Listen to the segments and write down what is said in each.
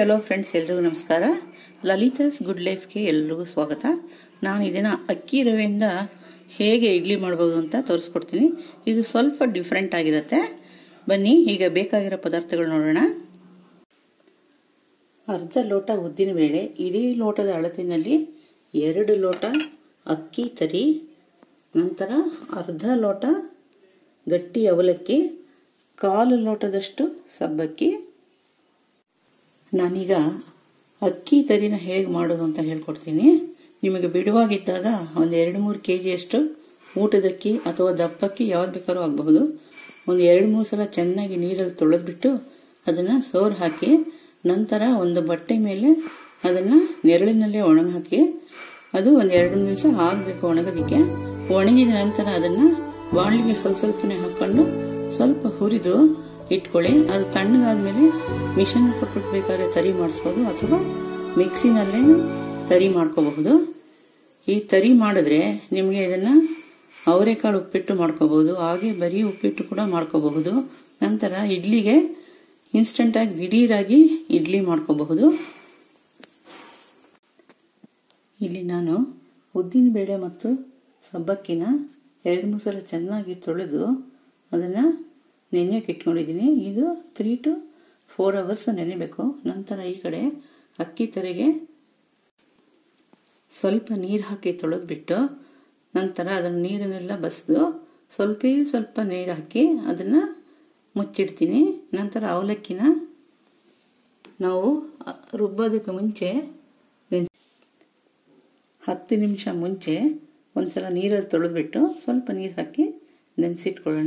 hello friends ಎಲ್ರಿಗೂ ನಮಸ್ಕಾರ ಲಲಿತಾಸ್ good ಲೈಫ್ಗೆ ಎಲ್ರಿಗೂ ಸ್ವಾಗತ ನಾನು ಇದನ್ನು ಅಕ್ಕಿ ರವೆಯಿಂದ ಹೇಗೆ ಇಡ್ಲಿ ಮಾಡ್ಬೋದು ಅಂತ ತೋರಿಸ್ಕೊಡ್ತೀನಿ ಇದು ಸ್ವಲ್ಪ ಡಿಫ್ರೆಂಟ್ ಆಗಿರುತ್ತೆ ಬನ್ನಿ ಈಗ ಬೇಕಾಗಿರೋ ಪದಾರ್ಥಗಳು ನೋಡೋಣ ಅರ್ಧ ಲೋಟ ಉದ್ದಿನಬೇಳೆ ಇಡೀ ಲೋಟದ ಅಳತಿನಲ್ಲಿ ಎರಡು ಲೋಟ ಅಕ್ಕಿ ತರಿ ನಂತರ ಅರ್ಧ ಲೋಟ ಗಟ್ಟಿ ಅವಲಕ್ಕಿ ಕಾಲು ಲೋಟದಷ್ಟು ಸಬ್ಬಕ್ಕಿ ನಾನೀಗ ಅಕ್ಕಿ ತರಿನ ಹೇಗೆ ಮಾಡೋದು ಅಂತ ಹೇಳ್ಕೊಡ್ತೀನಿ ನಿಮಗೆ ಬಿಡುವಾಗಿದ್ದಾಗ ಒಂದು ಎರಡು ಮೂರು ಕೆ ಜಿಯಷ್ಟು ಊಟದಕ್ಕಿ ಅಥವಾ ದಪ್ಪಕ್ಕಿ ಯಾವ್ದು ಬೇಕಾದ್ರೂ ಆಗಬಹುದು ಒಂದು ಎರಡು ಮೂರು ಸಲ ಚೆನ್ನಾಗಿ ನೀರಲ್ಲಿ ತೊಳೆದ್ಬಿಟ್ಟು ಅದನ್ನು ಸೋರ್ ಹಾಕಿ ನಂತರ ಒಂದು ಬಟ್ಟೆ ಮೇಲೆ ಅದನ್ನು ನೆರಳಿನಲ್ಲೇ ಒಣಗಿ ಹಾಕಿ ಅದು ಒಂದು ಎರಡು ನಿಮಿಷ ಆಗಬೇಕು ಒಣಗೋದಕ್ಕೆ ಒಣಗಿದ ನಂತರ ಅದನ್ನು ಬಾಣಲಿಗೆ ಸ್ವಲ್ಪ ಸ್ವಲ್ಪನೇ ಹಾಕೊಂಡು ಸ್ವಲ್ಪ ಹುರಿದು ಇಟ್ಕೊಳ್ಳಿ ಅದು ತಣ್ಣಗಾದ್ಮೇಲೆ ಮಿಷನ್ ಕೊಟ್ಬಿಟ್ಟು ಬೇಕಾದ್ರೆ ತರಿ ಮಾಡಿಸ್ಬೋದು ಅಥವಾ ಮಿಕ್ಸಿನಲ್ಲೇ ತರಿ ಮಾಡ್ಕೋಬಹುದು ಈ ತರಿ ಮಾಡಿದ್ರೆ ನಿಮಗೆ ಇದನ್ನ ಅವರೆಕಾಳು ಉಪ್ಪಿಟ್ಟು ಮಾಡ್ಕೋಬಹುದು ಹಾಗೆ ಬರೀ ಉಪ್ಪಿಟ್ಟು ಕೂಡ ಮಾಡ್ಕೋಬಹುದು ನಂತರ ಇಡ್ಲಿಗೆ ಇನ್ಸ್ಟೆಂಟ್ ಆಗಿ ದಿಢೀರಾಗಿ ಇಡ್ಲಿ ಮಾಡ್ಕೋಬಹುದು ಇಲ್ಲಿ ನಾನು ಉದ್ದಿನ ಬೇಳೆ ಮತ್ತು ಸಬ್ಬಕ್ಕಿನ ಎರಡು ಮೂರು ಸಲ ಚೆನ್ನಾಗಿ ತೊಳೆದು ಅದನ್ನು ನೆನೆಯಕ್ಕೆ ಇಟ್ಕೊಂಡಿದ್ದೀನಿ ಇದು ತ್ರೀ ಟು ಫೋರ್ ಅವರ್ಸ್ ನೆನೆಬೇಕು ನಂತರ ಈ ಕಡೆ ಅಕ್ಕಿ ತರೆಗೆ ಸ್ವಲ್ಪ ನೀರು ಹಾಕಿ ತೊಳೆದ್ಬಿಟ್ಟು ನಂತರ ಅದನ್ನು ನೀರನ್ನೆಲ್ಲ ಬಸಿದು ಸ್ವಲ್ಪ ಸ್ವಲ್ಪ ನೀರು ಹಾಕಿ ಅದನ್ನು ಮುಚ್ಚಿಡ್ತೀನಿ ನಂತರ ಅವಲಕ್ಕಿನ ನಾವು ರುಬ್ಬೋದಕ್ಕೆ ಮುಂಚೆ ಹತ್ತು ನಿಮಿಷ ಮುಂಚೆ ಒಂದ್ಸಲ ನೀರಲ್ಲಿ ತೊಳೆದ್ಬಿಟ್ಟು ಸ್ವಲ್ಪ ನೀರು ಹಾಕಿ ನೆನೆಸಿಟ್ಕೊಳ್ಳೋಣ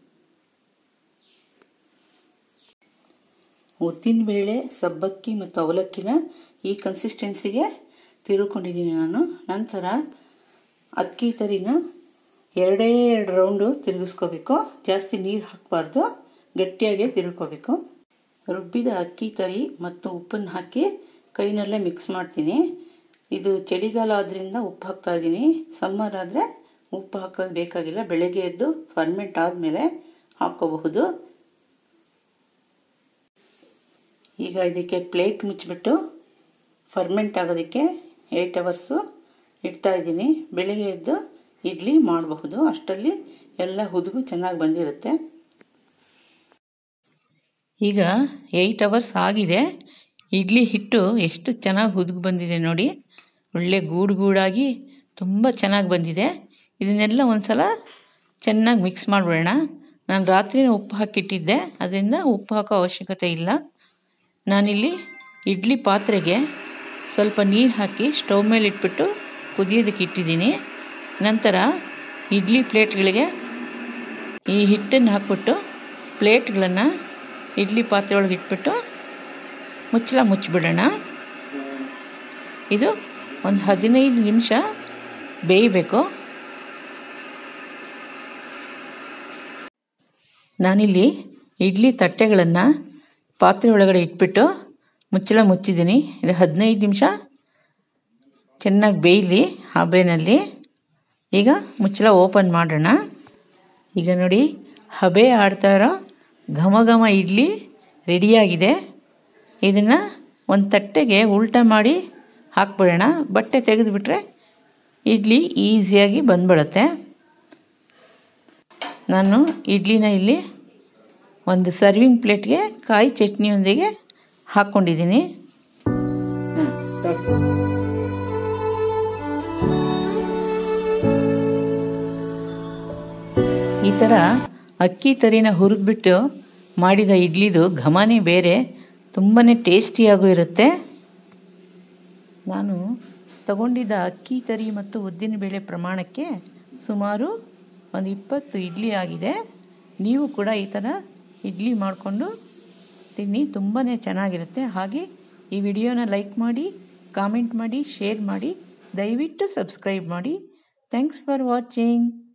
ಉದ್ದಿನ ಬೇಳೆ ಸಬ್ಬಕ್ಕಿ ಮತ್ತು ಅವಲಕ್ಕಿನ ಈ ಕನ್ಸಿಸ್ಟೆನ್ಸಿಗೆ ತಿರುಕೊಂಡಿದ್ದೀನಿ ನಾನು ನಂತರ ಅಕ್ಕಿ ತರಿನ ಎರಡೇ ಎರಡು ರೌಂಡು ತಿರುಗಿಸ್ಕೋಬೇಕು ಜಾಸ್ತಿ ನೀರು ಹಾಕಬಾರ್ದು ಗಟ್ಟಿಯಾಗಿ ತಿರುಗ್ಕೋಬೇಕು ರುಬ್ಬಿದ ಅಕ್ಕಿ ತರಿ ಮತ್ತು ಉಪ್ಪನ್ನು ಹಾಕಿ ಕೈನಲ್ಲೇ ಮಿಕ್ಸ್ ಮಾಡ್ತೀನಿ ಇದು ಚಳಿಗಾಲ ಆದ್ದರಿಂದ ಉಪ್ಪು ಹಾಕ್ತಾ ಇದ್ದೀನಿ ಸಮ್ಮರ್ ಆದರೆ ಉಪ್ಪು ಹಾಕೋದು ಬೇಕಾಗಿಲ್ಲ ಬೆಳಗ್ಗೆ ಎದ್ದು ಫರ್ಮೆಂಟ್ ಆದಮೇಲೆ ಹಾಕ್ಕೋಬಹುದು ಈಗ ಇದಕ್ಕೆ ಪ್ಲೇಟ್ ಮುಚ್ಚಿಬಿಟ್ಟು ಫರ್ಮೆಂಟ್ ಆಗೋದಕ್ಕೆ ಏಯ್ಟ್ ಅವರ್ಸು ಇಡ್ತಾ ಇದ್ದೀನಿ ಬೆಳಿಗ್ಗೆ ಎದ್ದು ಇಡ್ಲಿ ಮಾಡಬಹುದು ಅಷ್ಟರಲ್ಲಿ ಎಲ್ಲ ಹುದುಗು ಚೆನ್ನಾಗಿ ಬಂದಿರುತ್ತೆ ಈಗ ಏಯ್ಟ್ ಅವರ್ಸ್ ಆಗಿದೆ ಇಡ್ಲಿ ಹಿಟ್ಟು ಎಷ್ಟು ಚೆನ್ನಾಗಿ ಹುದುಗು ಬಂದಿದೆ ನೋಡಿ ಒಳ್ಳೆ ಗೂಡು ಗೂಡಾಗಿ ತುಂಬ ಚೆನ್ನಾಗಿ ಬಂದಿದೆ ಇದನ್ನೆಲ್ಲ ಒಂದು ಸಲ ಚೆನ್ನಾಗಿ ಮಿಕ್ಸ್ ಮಾಡಿಬಿಡೋಣ ನಾನು ರಾತ್ರಿನೇ ಉಪ್ಪು ಹಾಕಿಟ್ಟಿದ್ದೆ ಅದರಿಂದ ಉಪ್ಪು ಹಾಕೋ ಅವಶ್ಯಕತೆ ಇಲ್ಲ ನಾನಿಲ್ಲಿ ಇಡ್ಲಿ ಪಾತ್ರೆಗೆ ಸ್ವಲ್ಪ ನೀರು ಹಾಕಿ ಸ್ಟವ್ ಮೇಲೆ ಇಟ್ಬಿಟ್ಟು ಕುದಿಯೋದಕ್ಕೆ ಇಟ್ಟಿದ್ದೀನಿ ನಂತರ ಇಡ್ಲಿ ಪ್ಲೇಟ್ಗಳಿಗೆ ಈ ಹಿಟ್ಟನ್ನು ಹಾಕ್ಬಿಟ್ಟು ಪ್ಲೇಟ್ಗಳನ್ನು ಇಡ್ಲಿ ಪಾತ್ರೆ ಒಳಗೆ ಇಟ್ಬಿಟ್ಟು ಮುಚ್ಚಳ ಮುಚ್ಚಿಬಿಡೋಣ ಇದು ಒಂದು ಹದಿನೈದು ನಿಮಿಷ ಬೇಯಬೇಕು ನಾನಿಲ್ಲಿ ಇಡ್ಲಿ ತಟ್ಟೆಗಳನ್ನು ಪಾತ್ರೆ ಒಳಗಡೆ ಇಟ್ಬಿಟ್ಟು ಮುಚ್ಚಳ ಮುಚ್ಚಿದ್ದೀನಿ ಇದು ಹದಿನೈದು ನಿಮಿಷ ಚೆನ್ನಾಗಿ ಬೇಯಲಿ ಹಬೆನಲ್ಲಿ ಈಗ ಮುಚ್ಚಳ ಓಪನ್ ಮಾಡೋಣ ಈಗ ನೋಡಿ ಹಬೆ ಆಡ್ತಾ ಇರೋ ಘಮ ಘಮ ಇಡ್ಲಿ ರೆಡಿಯಾಗಿದೆ ಇದನ್ನು ಒಂದು ತಟ್ಟೆಗೆ ಉಲ್ಟ ಮಾಡಿ ಹಾಕ್ಬಿಡೋಣ ಬಟ್ಟೆ ತೆಗೆದುಬಿಟ್ರೆ ಇಡ್ಲಿ ಈಸಿಯಾಗಿ ಬಂದ್ಬಿಡುತ್ತೆ ನಾನು ಇಡ್ಲಿನ ಇಲ್ಲಿ ಒಂದು ಸರ್ವಿಂಗ್ ಪ್ಲೇಟ್ಗೆ ಕಾಯಿ ಚಟ್ನಿಯೊಂದಿಗೆ ಹಾಕ್ಕೊಂಡಿದ್ದೀನಿ ಈ ಥರ ಅಕ್ಕಿ ತರಿನ ಹುರಿದ್ಬಿಟ್ಟು ಮಾಡಿದ ಇಡ್ಲಿದು ಘಮನೇ ಬೇರೆ ತುಂಬಾ ಟೇಸ್ಟಿಯಾಗೂ ಇರುತ್ತೆ ನಾನು ತಗೊಂಡಿದ್ದ ಅಕ್ಕಿ ತರಿ ಮತ್ತು ಉದ್ದಿನಬೇಳೆ ಪ್ರಮಾಣಕ್ಕೆ ಸುಮಾರು ಒಂದು ಇಪ್ಪತ್ತು ಇಡ್ಲಿ ಆಗಿದೆ ನೀವು ಕೂಡ ಈ ಥರ ಇಡ್ಲಿ ಮಾಡಿಕೊಂಡು ತಿನ್ನಿ ತುಂಬಾ ಚೆನ್ನಾಗಿರುತ್ತೆ ಹಾಗೆ ಈ ವಿಡಿಯೋನ ಲೈಕ್ ಮಾಡಿ ಕಾಮೆಂಟ್ ಮಾಡಿ ಶೇರ್ ಮಾಡಿ ದಯವಿಟ್ಟು ಸಬ್ಸ್ಕ್ರೈಬ್ ಮಾಡಿ ಥ್ಯಾಂಕ್ಸ್ ಫಾರ್ ವಾಚಿಂಗ್